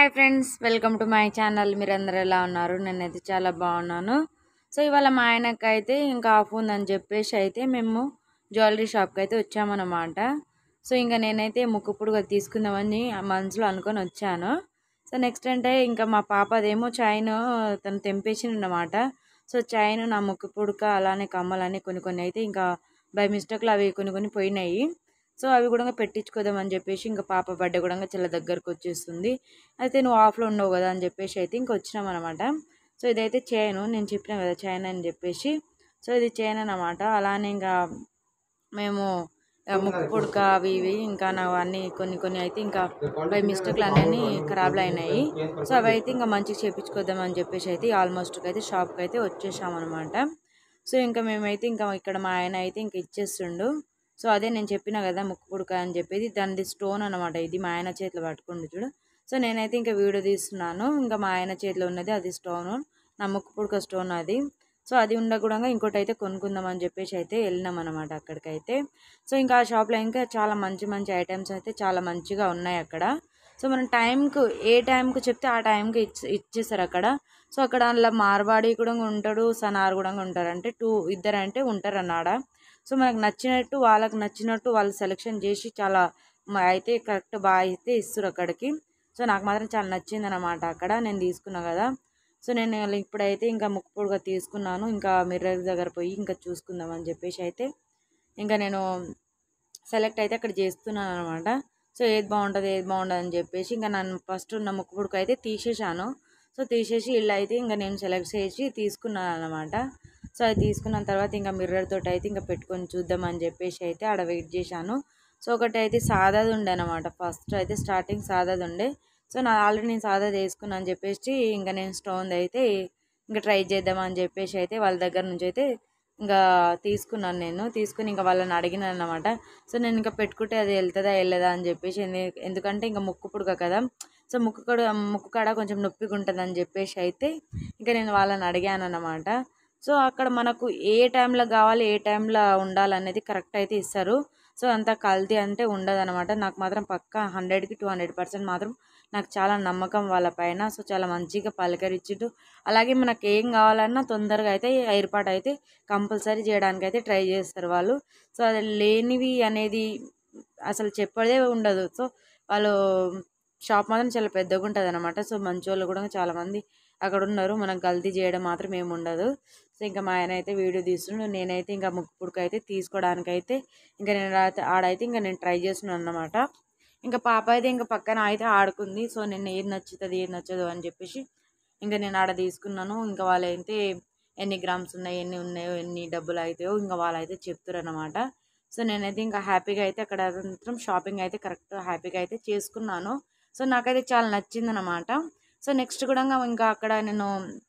hi friends welcome to my channel మీరందరూ ఎలా ఉన్నారు నేనైతే చాలా బాగున్నాను సో ఇవాళ మా ఆయనకి అయితే ఇంకా ఆఫ్ ఉందని చెప్పేసి అయితే మేము జ్యువెలరీ షాప్కి అయితే వచ్చామన్నమాట సో ఇంకా నేనైతే ముక్కుపుడుగా తీసుకుందామని మనసులో అనుకొని వచ్చాను సో నెక్స్ట్ అంటే ఇంకా మా పాపదేమో చైన్ తను తెంపేసిందన్నమాట సో చైన్ నా ముక్కు పుడక అలానే కమ్మలని కొన్ని కొన్ని అయితే ఇంకా బై మిస్టేక్లో అవి కొన్ని కొన్ని పోయినాయి సో అవి కూడా పెట్టించుకోదామని చెప్పేసి ఇంకా పాప బర్త్డే కూడా చాలా దగ్గరకు వచ్చేస్తుంది అయితే నువ్వు ఆఫ్లో ఉండవు కదా అని చెప్పేసి అయితే ఇంకా వచ్చినాం అనమాట సో ఇదైతే చేయను నేను చెప్పిన కదా చైన్ అని చెప్పేసి సో ఇది చైన్ అనమాట అలానే ఇంకా మేము ఆ, ముక్కు పుడక అవి ఇవి ఇంకా నా అన్ని కొన్ని కొన్ని అయితే ఇంకా బై మిస్టేక్లు అన్నీ ఖరాబ్లు అయినాయి సో అవి అయితే ఇంకా మంచిగా చేపించుకోద్దామని చెప్పేసి అయితే ఆల్మోస్ట్ అయితే షాప్కి అయితే వచ్చేసామన్నమాట సో ఇంకా మేమైతే ఇంకా ఇక్కడ మా ఆయన అయితే ఇంకా ఇచ్చేస్తుండు సో అదే నేను చెప్పిన కదా ముక్కు పుడక అని చెప్పేది దానిది స్టోన్ అనమాట ఇది మా ఆయన చేతిలో పట్టుకుండు చూడు సో నేనైతే ఇంకా వీడియో తీస్తున్నాను ఇంకా మా ఆయన చేతిలో ఉన్నది అది స్టోన్ నా ముక్కు పుడక స్టోన్ అది సో అది ఉండకూడగా ఇంకోటి అయితే కొనుక్కుందాం అని చెప్పేసి అయితే వెళ్ళినాం అనమాట అక్కడికైతే సో ఇంకా ఆ షాప్లో ఇంకా చాలా మంచి మంచి ఐటమ్స్ అయితే చాలా మంచిగా ఉన్నాయి అక్కడ సో మనం టైంకు ఏ టైంకు చెప్తే ఆ టైంకి ఇచ్చి ఇచ్చేస్తారు అక్కడ సో అక్కడ అలా మార్వాడి కూడా ఉంటాడు సనార్ కూడా ఉంటారు అంటే టూ ఇద్దరు అంటే ఉంటారు అన్నాడ సో మనకు నచ్చినట్టు వాళ్ళకి నచ్చినట్టు వాళ్ళు సెలెక్షన్ చేసి చాలా మ- అయితే కరెక్ట్ బాగా అయితే ఇస్తారు అక్కడికి సో నాకు మాత్రం చాలా నచ్చింది అనమాట అక్కడ నేను తీసుకున్నా కదా సో నేను ఇలా ఇప్పుడైతే ఇంకా ముక్కు పొడిగా తీసుకున్నాను ఇంకా మిర్రర్ దగ్గర పోయి ఇంకా చూసుకుందాం అని చెప్పేసి అయితే ఇంకా నేను సెలెక్ట్ అయితే అక్కడ చేస్తున్నాను అనమాట సో ఏది బాగుంటుంది ఏది బాగుంటుంది అని చెప్పేసి ఇంకా నన్ను ఫస్ట్ ఉన్న ముక్కు పుడక అయితే తీసేశాను సో తీసేసి ఇల్లు అయితే ఇంకా నేను సెలెక్ట్ చేసి తీసుకున్నాను అనమాట సో అది తీసుకున్న తర్వాత ఇంకా మిర్రర్ తోటి అయితే ఇంకా పెట్టుకొని చూద్దాం అని చెప్పేసి అయితే ఆడ వెయిట్ చేశాను సో ఒకటి అయితే సాదాది ఉండే అనమాట ఫస్ట్ అయితే స్టార్టింగ్ సాదాది ఉండే సో నా ఆల్రెడీ నేను సాదాది వేసుకున్నాను అని చెప్పేసి ఇంకా నేను స్టోన్ అయితే ఇంకా ట్రై చేద్దామని చెప్పేసి అయితే వాళ్ళ దగ్గర నుంచి అయితే ఇంకా తీసుకున్నాను నేను తీసుకుని ఇంకా వాళ్ళని అడిగినాను అనమాట సో నేను ఇంకా పెట్టుకుంటే అది వెళ్తుందా వెళ్ళదా అని చెప్పేసి ఎందు- ఎందుకంటే ఇంకా ముక్కు పుడక కదా సో ముక్కు కడ ముక్కు కాడ కొంచెం నొప్పిగా ఉంటుంది అని చెప్పేసి అయితే ఇంకా నేను వాళ్ళని అడిగాను అనమాట సో అక్కడ మనకు ఏ టైంలో కావాలి ఏ టైంలో ఉండాలనేది కరెక్ట్ అయితే ఇస్తారు సో అంత కల్తీ అంటే ఉండదు అనమాట నాకు మాత్రం పక్కా హండ్రెడ్కి టూ హండ్రెడ్ పర్సెంట్ మాత్రం నాకు చాలా నమ్మకం వాళ్ళ పైన సో చాలా మంచిగా పలకరించుడు అలాగే మనకి ఏం కావాలన్నా తొందరగా అయితే ఏర్పాటు అయితే కంపల్సరీ చేయడానికి అయితే ట్రై చేస్తారు వాళ్ళు సో అది లేనివి అనేది అసలు చెప్పదే ఉండదు సో వాళ్ళు షాప్ మాత్రం చాలా పెద్దగా ఉంటుంది అనమాట సో మంచి వాళ్ళు కూడా చాలామంది అక్కడ ఉన్నారు మనం కల్తీ చేయడం మాత్రం ఏమి ఉండదు సో ఇంకా మా ఆయన అయితే వీడియో తీస్తుండు నేనైతే ఇంకా ముక్కు పుడక అయితే తీసుకోవడానికి అయితే ఇంకా నేను ఆడ- ఆడైతే ఇంకా నేను ట్రై చేస్తున్నాను అన్నమాట ఇంకా పాప అయితే ఇంకా పక్కన అయితే ఆడుకుంది సో నేను ఏది నచ్చుతుంది ఏది నచ్చదు అని చెప్పేసి ఇంకా నేను ఆడ తీసుకున్నాను ఇంకా వాళ్ళైతే ఎన్ని గ్రామ్స్ ఉన్నాయి ఎన్ని ఉన్నాయో ఎన్ని డబ్బులు అవుతాయో ఇంకా వాళ్ళైతే చెప్తారు అనమాట సో నేనైతే ఇంకా హ్యాపీగా అయితే అక్కడ మాత్రం షాపింగ్ అయితే కరెక్ట్ హ్యాపీగా అయితే చేసుకున్నాను సో నాకైతే చాలా నచ్చింది అనమాట సో నెక్స్ట్ కూడా ఇంకా అక్కడ నేను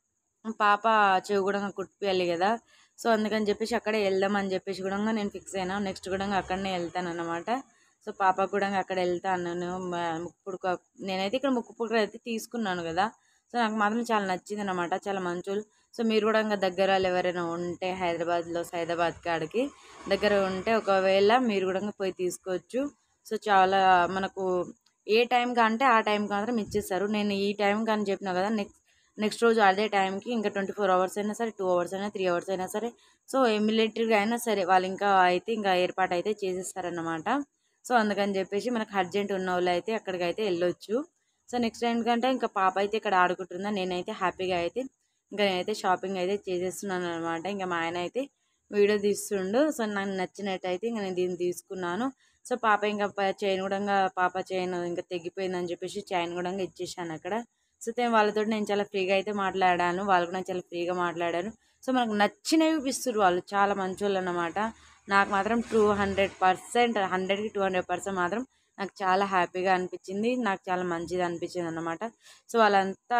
పాప చెవి కూడా కుట్టిపోయాలి కదా సో అందుకని చెప్పేసి అక్కడే వెళ్దామని చెప్పేసి కూడా నేను ఫిక్స్ అయినా నెక్స్ట్ కూడా అక్కడనే వెళ్తాను అనమాట సో పాప కూడా అక్కడ వెళ్తాను నేను మ- ముక్కు పుడక నేనైతే ఇక్కడ ముక్కు పుడక అయితే తీసుకున్నాను కదా సో నాకు మాత్రం చాలా నచ్చింది అనమాట చాలా మంచోళ్ళు సో మీరు కూడా ఇంకా దగ్గర వాళ్ళు ఎవరైనా ఉంటే హైదరాబాద్లో సైదాబాద్ కాడికి దగ్గర ఉంటే ఒకవేళ మీరు కూడా పోయి తీసుకోవచ్చు సో చాలా మనకు ఏ టైంకి అంటే ఆ టైంకి మాత్రం ఇచ్చేస్తారు నేను ఈ టైంకి అని చెప్పిన కదా నెక్స్ట్ నెక్స్ట్ రోజు అదే టైంకి ఇంకా ట్వంటీ ఫోర్ అవర్స్ అయినా సరే టూ అవర్స్ అయినా త్రీ అవర్స్ అయినా సరే సో మిలిటరీగా అయినా సరే వాళ్ళు ఇంకా అయితే ఇంకా ఏర్పాటు అయితే చేసేస్తారన్నమాట సో అందుకని చెప్పేసి మనకు అర్జెంట్ ఉన్న వాళ్ళు అయితే అక్కడికి అయితే వెళ్ళొచ్చు సో నెక్స్ట్ ఏంటంటే ఇంకా పాప అయితే ఇక్కడ ఆడుకుంటుందా నేనైతే హ్యాపీగా అయితే ఇంకా నేనైతే షాపింగ్ అయితే చేసేస్తున్నాను అనమాట ఇంకా మా ఆయన అయితే వీడియో తీస్తుండు సో నాకు నచ్చినట్టు అయితే ఇంకా నేను దీన్ని తీసుకున్నాను సో పాప ఇంకా చైన్ కూడా పాప చైన్ ఇంకా తెగిపోయిందని చెప్పేసి చైన్ కూడా ఇచ్చేసాను అక్కడ సో then వాళ్ళతో నేను చాలా ఫ్రీగా అయితే మాట్లాడాను వాళ్ళు కూడా చాలా ఫ్రీగా మాట్లాడారు సో మనకు నచ్చినవి ఇస్తారు వాళ్ళు చాలా మంచి వాళ్ళు అన్నమాట నాకు మాత్రం టూ హండ్రెడ్ పర్సెంట్ హండ్రెడ్కి టూ హండ్రెడ్ పర్సెంట్ మాత్రం నాకు చాలా హ్యాపీగా అనిపించింది నాకు చాలా మంచిది అనిపించింది అన్నమాట సో వాళ్ళంతా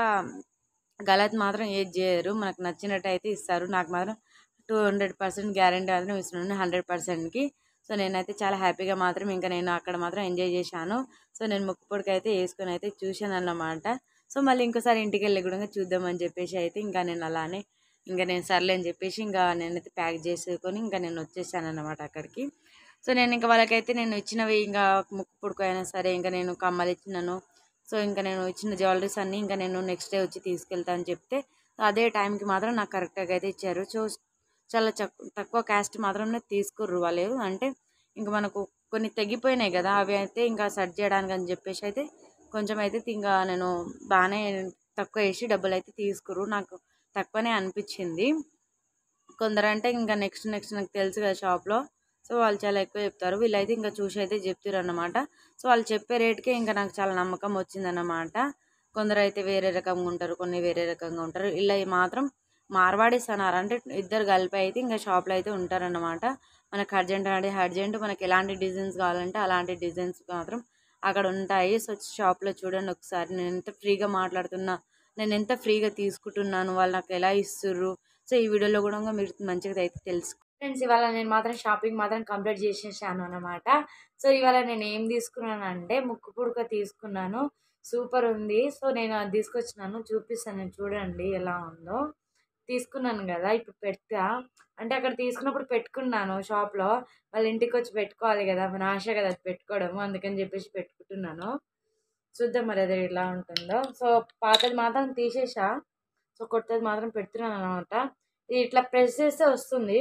గలత్ మాత్రం ఏది చేయరు మనకు నచ్చినట్టు అయితే ఇస్తారు నాకు మాత్రం టూ హండ్రెడ్ పర్సెంట్ గ్యారంటీ మాత్రం ఇస్తున్నాను హండ్రెడ్ పర్సెంట్కి సో నేనైతే చాలా హ్యాపీగా మాత్రం ఇంకా నేను అక్కడ మాత్రం ఎంజాయ్ చేశాను సో నేను ముక్కు పొడికి అయితే వేసుకొని అయితే చూశాను అన్నమాట సో మళ్ళీ ఇంకోసారి ఇంటికి వెళ్ళి కూడా చూద్దామని చెప్పేసి అయితే ఇంకా నేను అలానే ఇంకా నేను సర్లే అని చెప్పేసి ఇంకా నేనైతే ప్యాక్ చేసుకొని ఇంకా నేను వచ్చేసాను అన్నమాట అక్కడికి సో నేను ఇంకా వాళ్ళకైతే నేను ఇచ్చినవి ఇంకా ముక్కు పుడుకు అయినా సరే ఇంకా నేను కమ్మలు ఇచ్చినాను సో ఇంకా నేను ఇచ్చిన జ్యువెలరీస్ అన్నీ ఇంకా నేను నెక్స్ట్ డే వచ్చి తీసుకెళ్తా అని చెప్తే అదే టైంకి మాత్రం నాకు కరెక్ట్గా అయితే ఇచ్చారు సో చాలా చక్- తక్కువ క్యాస్ట్ మాత్రమే తీసుకుర్రు వాళ్ళు అంటే ఇంకా మనకు కొన్ని తెగిపోయినాయి కదా అవి అయితే ఇంకా సెట్ చేయడానికి అని చెప్పేసి అయితే కొంచెం అయితే ఇంకా నేను బాగానే తక్కువ వేసి డబ్బులు అయితే తీసుకుర్రు నాకు తక్కువనే అనిపించింది కొందరు అంటే ఇంకా నెక్స్ట్ నెక్స్ట్ నాకు తెలుసు కదా షాప్లో సో వాళ్ళు చాలా ఎక్కువ చెప్తారు వీళ్ళైతే ఇంకా చూసి అయితే చెప్తారు అన్నమాట సో వాళ్ళు చెప్పే రేట్కే ఇంకా నాకు చాలా నమ్మకం వచ్చిందన్నమాట కొందరు అయితే వేరే రకంగా ఉంటారు కొన్ని వేరే రకంగా ఉంటారు ఇలా మాత్రం మార్వాడీస్ అన్నారు అంటే ఇద్దరు కలిపి అయితే ఇంకా షాప్లో అయితే ఉంటారన్నమాట మనకు అర్జెంట్ అంటే అర్జెంట్ మనకి ఎలాంటి డిజైన్స్ కావాలంటే అలాంటి డిజైన్స్ మాత్రం అక్కడ ఉంటాయి సో షాప్లో చూడండి ఒకసారి నేను ఎంత ఫ్రీగా మాట్లాడుతున్నా నేను ఎంత ఫ్రీగా తీసుకుంటున్నాను వాళ్ళు నాకు ఎలా ఇస్తుర్రు సో ఈ వీడియోలో కూడా మీరు మంచిగా అయితే తెలుసు ఫ్రెండ్స్ ఇవాళ నేను మాత్రం షాపింగ్ మాత్రం కంప్లీట్ చేసేసాను అనమాట సో ఇవాళ నేను ఏం తీసుకున్నాను అంటే ముక్కు పుడక తీసుకున్నాను సూపర్ ఉంది సో నేను అది తీసుకొచ్చినాను చూపిస్తాను నేను చూడండి ఎలా ఉందో తీసుకున్నాను కదా ఇప్పుడు పెడతా అంటే అక్కడ తీసుకున్నప్పుడు పెట్టుకున్నాను షాప్లో వాళ్ళ ఇంటికి వచ్చి పెట్టుకోవాలి కదా మన ఆశ కదా అది పెట్టుకోవడము అందుకని చెప్పేసి పెట్టుకుంటున్నాను చూద్దాం మరి అది ఎలా ఉంటుందో సో పాతది మాత్రం తీసేసా సో కొత్తది మాత్రం పెడుతున్నాను అనమాట ఇది ఇట్లా ప్రెస్ చేస్తే వస్తుంది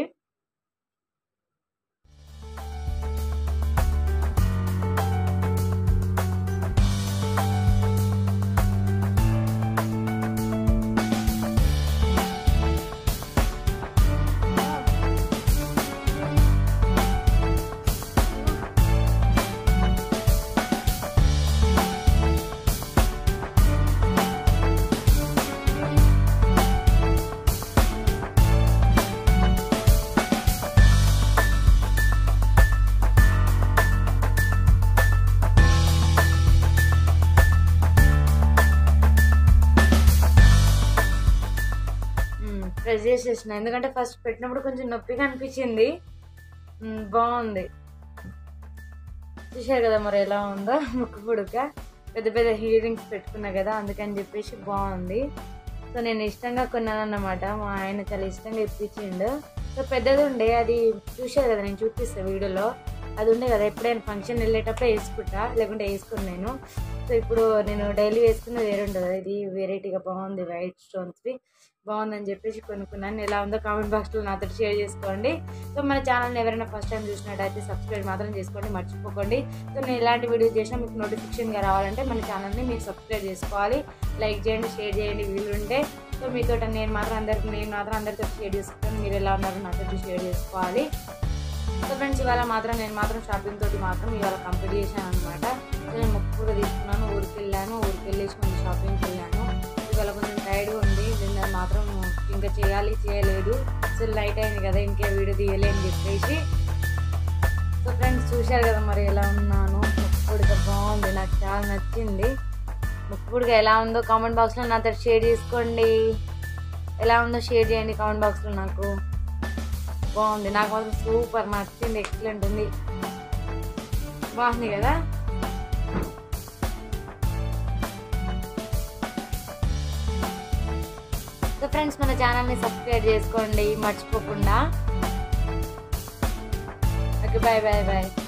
ప్రెస్ చేసేసిన ఎందుకంటే ఫస్ట్ పెట్టినప్పుడు కొంచెం నొప్పిగా అనిపించింది మ్మ్, బాగుంది చూశారు కదా మరి ఎలా ఉందో ముక్కు పుడక పెద్ద పెద్ద హియరింగ్స్ పెట్టుకున్నా కదా అందుకని చెప్పేసి బాగుంది సో నేను ఇష్టంగా కొన్నాను అన్నమాట మా ఆయన చాలా ఇష్టంగా ఇప్పించిండు సో పెద్దది ఉండే అది చూశారు కదా నేను చూపిస్తాను వీడియోలో అది ఉండే కదా ఎప్పుడైనా ఫంక్షన్ వెళ్ళేటప్పుడు వేసుకుంటా లేకుంటే వేసుకుని నేను సో ఇప్పుడు నేను డైలీ వేసుకున్నది వేరే ఉంటుంది ఇది వెరైటీగా బాగుంది వైట్ స్టోన్స్వి బాగుందని చెప్పేసి కొనుక్కున్నాను ఎలా ఉందో కామెంట్ బాక్స్లో నాతో షేర్ చేసుకోండి సో మన ఛానల్ని ఎవరైనా ఫస్ట్ టైం చూసినట్టయితే సబ్స్క్రైబ్ మాత్రం చేసుకోండి మర్చిపోకండి సో నేను ఎలాంటి వీడియోస్ చేసినా మీకు నోటిఫికేషన్గా రావాలంటే మన ఛానల్ని మీరు సబ్స్క్రైబ్ చేసుకోవాలి లైక్ చేయండి షేర్ చేయండి వీలుంటే సో మీతో నేను మాత్రం అందరికి నేను మాత్రం అందరితో షేర్ చేసుకుంటాను మీరు ఎలా ఉన్నారో నాతో షేర్ చేసుకోవాలి సో ఫ్రెండ్స్ ఇవాళ మాత్రం నేను మాత్రం షాపింగ్ తోటి మాత్రం ఇవాళ కంప్లీట్ చేశాను అనమాట నేను ముక్కు కూడా తీసుకున్నాను ఊరికి వెళ్ళాను ఊరికి వెళ్ళేసి కొంచెం షాపింగ్కి వెళ్ళాను ఇవాళ కొంచెం టైర్డ్గా ఉంది దీన్ని మాత్రం ఇంకా చేయాలి చేయలేదు సో లైట్ అయింది కదా ఇంకే వీడియో తీయలే అని చెప్పేసి సో ఫ్రెండ్స్ చూశారు కదా మరి ఎలా ఉన్నాను ముక్కుడుగా బాగుంది నాకు చాలా నచ్చింది ముక్కుడుగా ఎలా ఉందో కామెంట్ బాక్స్లో నాతో షేర్ చేసుకోండి ఎలా ఉందో షేర్ చేయండి కామెంట్ బాక్స్లో నాకు బాగుంది నాకు మాత్రం సూపర్ నచ్చింది ఎక్సలెంట్ ఉంది బాగుంది కదా సో ఫ్రెండ్స్ మన ఛానల్ని సబ్స్క్రైబ్ చేసుకోండి మర్చిపోకుండా ఓకే బాయ్ బాయ్ బాయ్